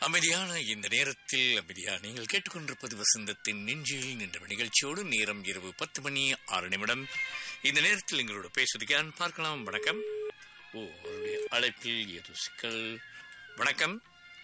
அமைதியான இந்த நேரத்தில் அமைதியான நீங்கள் கேட்டுக்கொண்டிருப்பது வசந்தத்தின் நெஞ்சில் நின்ற நிகழ்ச்சியோடு நேரம் இரவு பத்து மணி ஆறு நிமிடம் இந்த நேரத்தில் எங்களோட பேசுவதுக்கு யான் பார்க்கலாம் வணக்கம் ஓ அவருடைய அழைப்பில் ஏதோ சிக்கல் வணக்கம்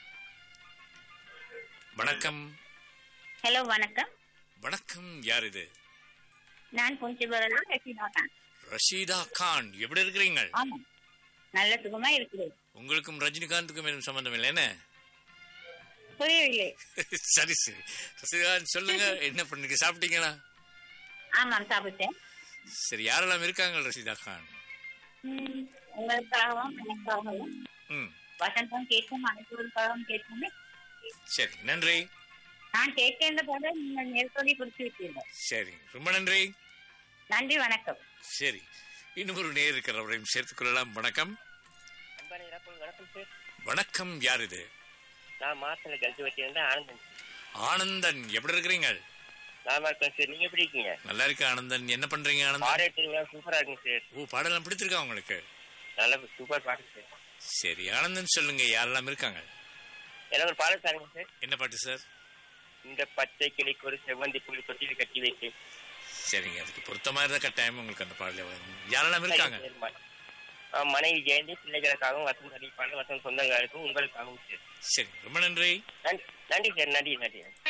வணக்கம் ஹலோ வணக்கம் வணக்கம் யார் இது நான் புஞ்சிபுரம் ரஷீதா கான் ரஷீதா கான் எப்படி இருக்கிறீங்க ஆமா நல்ல சுகமா இருக்குது உங்களுக்கும் ரஜினிகாந்துக்கும் எதுவும் சம்பந்தம் இல்லை என்ன புரியவில்லை சரி சரி ரஷீதா சொல்லுங்க என்ன பண்ணீங்க சாப்பிட்டீங்களா ஆமாம் சாப்பிட்டேன் சரி யாரெல்லாம் இருக்காங்க ரஷீதா கான் ம், உங்களுக்காகவும் எனக்காகவும் ம் வசந்தம் கேட்கும் அனைவருக்காகவும் கேட்கும் சரி நன்றி நான் கேட்கின்ற போது நீங்கள் நேர்கொடி குறித்து விட்டீர்கள் சரி ரொம்ப நன்றி நன்றி வணக்கம் சரி இன்னும் ஒரு நேர் இருக்கிறவரையும் சேர்த்துக் கொள்ளலாம் வணக்கம் அன்பான இறப்பு வணக்கம் சார் வணக்கம் யார் இது நான் மாசத்துல கழிச்சு வச்சிருந்தேன் ஆனந்தன் ஆனந்தன் எப்படி இருக்கிறீங்க நாம இருக்கேன் சார் நீங்க எப்படி இருக்கீங்க நல்லா இருக்கு ஆனந்தன் என்ன பண்றீங்க ஆனந்தன் பாடல் திருவிழா சூப்பரா இருக்குங்க சார் ஓ பாடலாம் பிடிச்சிருக்கா உங்களுக்கு நல்ல சூப்பர் பாட்டு சார் சரி ஆனந்தன் சொல்லுங்க யாரெல்லாம் இருக்காங்க எனக்கு ஒரு பாடல் சாருங்க சார் என்ன பாட்டு சார் இந்த பச்சை கிளிக்கு ஒரு செவ்வந்தி புள்ளி தொட்டியில் கட்டி வைத்து சரிங்க அதுக்கு பொருத்தமா இருந்தா கட்டாயம் உங்களுக்கு அந்த பாடல வரும் யாரெல்லாம் இருக்காங்க சரி, ம- ஆ, மனைவி ஜெயந்தி பிள்ளைகளுக்காகவும் வசந்த் அடிப்பாளர் வசந்த் சொந்தங்களுக்கும் உங்களுக்காகவும் சார் சரி ரொம்ப நன்றி நன்றி நன்றி சார் நன்றி நன்றி